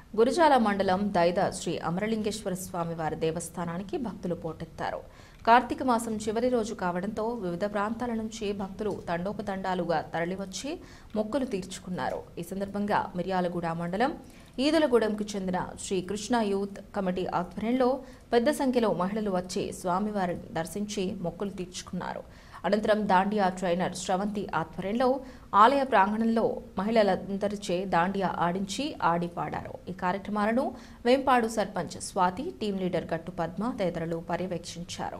గురుజాల మండలం దైద శ్రీ అమరలింగేశ్వర స్వామి వారి దేవస్థానానికి భక్తులు పోటెత్తారు కార్తీక మాసం చివరి రోజు కావడంతో వివిధ ప్రాంతాల నుంచి భక్తులు తండోపతండాలుగా తరలివచ్చి మొక్కులు తీర్చుకున్నారు ఈ సందర్భంగా మిర్యాలగూడ మండలం ఈదులగూడెంకు చెందిన శ్రీ కృష్ణ యూత్ కమిటీ ఆధ్వర్యంలో పెద్ద సంఖ్యలో మహిళలు వచ్చి స్వామివారిని దర్శించి మొక్కులు తీర్చుకున్నారు అనంతరం దాండియా ట్రైనర్ శ్రవంతి ఆధ్వర్యంలో ఆలయ ప్రాంగణంలో మహిళలందరిచే దాండియా ఆడించి ఆడి పాడారు ఈ కార్యక్రమాలను వేంపాడు సర్పంచ్ స్వాతి టీం లీడర్ గట్టు పద్మ తదితరులు పర్యవేక్షించారు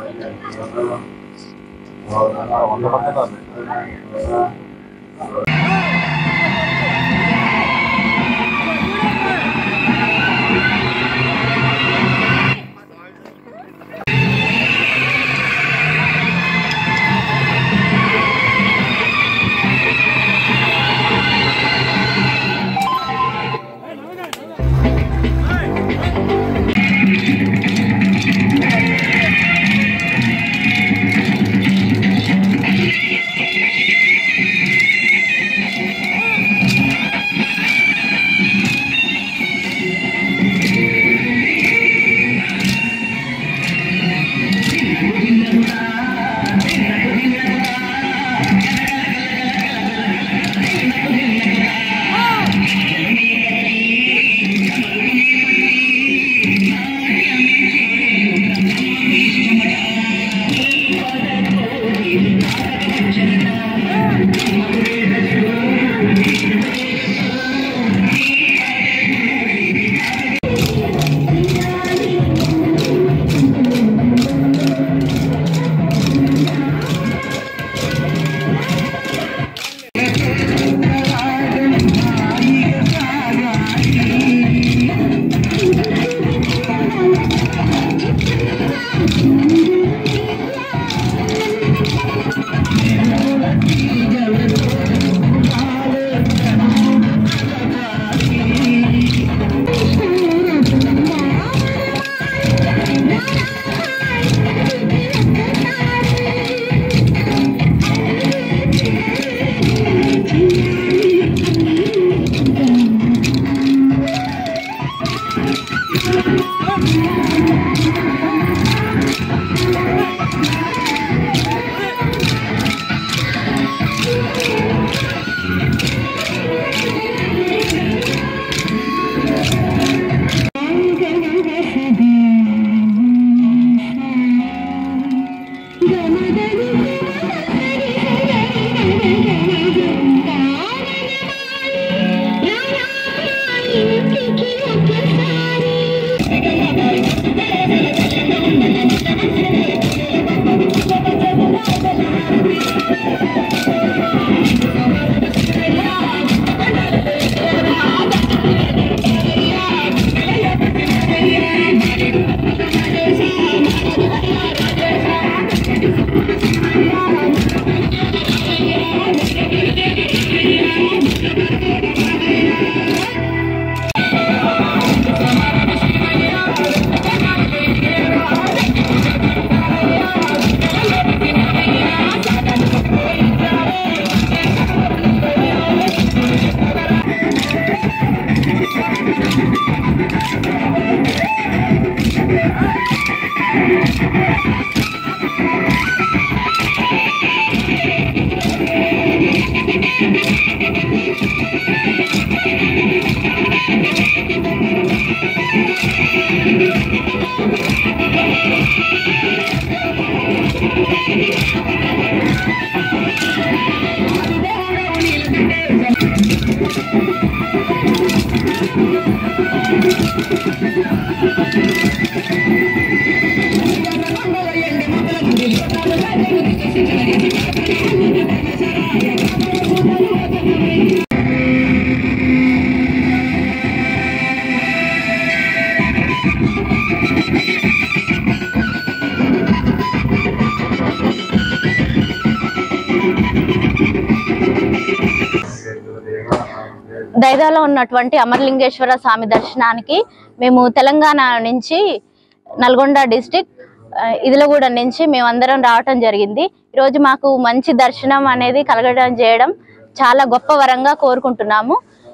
దైదాలో ఉన్నటువంటి అమరలింగేశ్వర స్వామి దర్శనానికి మేము తెలంగాణ నుంచి నల్గొండ డిస్టిక్ ఇదిలగూడ నుంచి మేమందరం రావటం జరిగింది ఈరోజు మాకు మంచి దర్శనం అనేది కలగడం చేయడం చాలా గొప్ప వరంగా కోరుకుంటున్నాము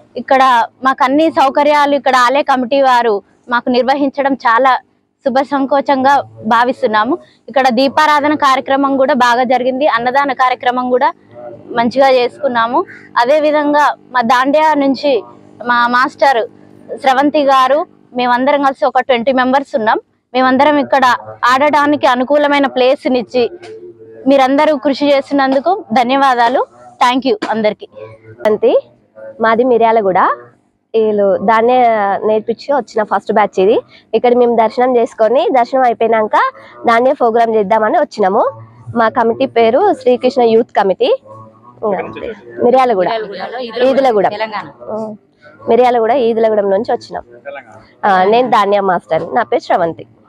ఇక్కడ మాకు అన్ని సౌకర్యాలు ఇక్కడ ఆలయ కమిటీ వారు మాకు నిర్వహించడం చాలా శుభ సంకోచంగా భావిస్తున్నాము ఇక్కడ దీపారాధన కార్యక్రమం కూడా బాగా జరిగింది అన్నదాన కార్యక్రమం కూడా మంచిగా చేసుకున్నాము అదే విధంగా మా దాండియా నుంచి మా మాస్టర్ స్రవంతి గారు మేమందరం కలిసి ఒక ట్వంటీ మెంబర్స్ ఉన్నాం మేమందరం ఇక్కడ ఆడడానికి అనుకూలమైన ప్లేస్ నిచ్చి మీరందరూ కృషి చేస్తున్నందుకు ధన్యవాదాలు థ్యాంక్ యూ అందరికి అంతే మాది మిర్యాలగూడ వీళ్ళు దాన్నే నేర్పించి వచ్చిన ఫస్ట్ బ్యాచ్ ఇది ఇక్కడ మేము దర్శనం చేసుకొని దర్శనం అయిపోయినాక దాన్నే ప్రోగ్రామ్ చేద్దామని వచ్చినాము మా కమిటీ పేరు శ్రీకృష్ణ యూత్ కమిటీ మిర్యాలగూడ ఈదులగూడ మిర్యాలగూడ ఈదులగూడెం నుంచి వచ్చినాం ఆ, నేను ధాన్య మాస్టర్ నా పేరు శ్రవంతి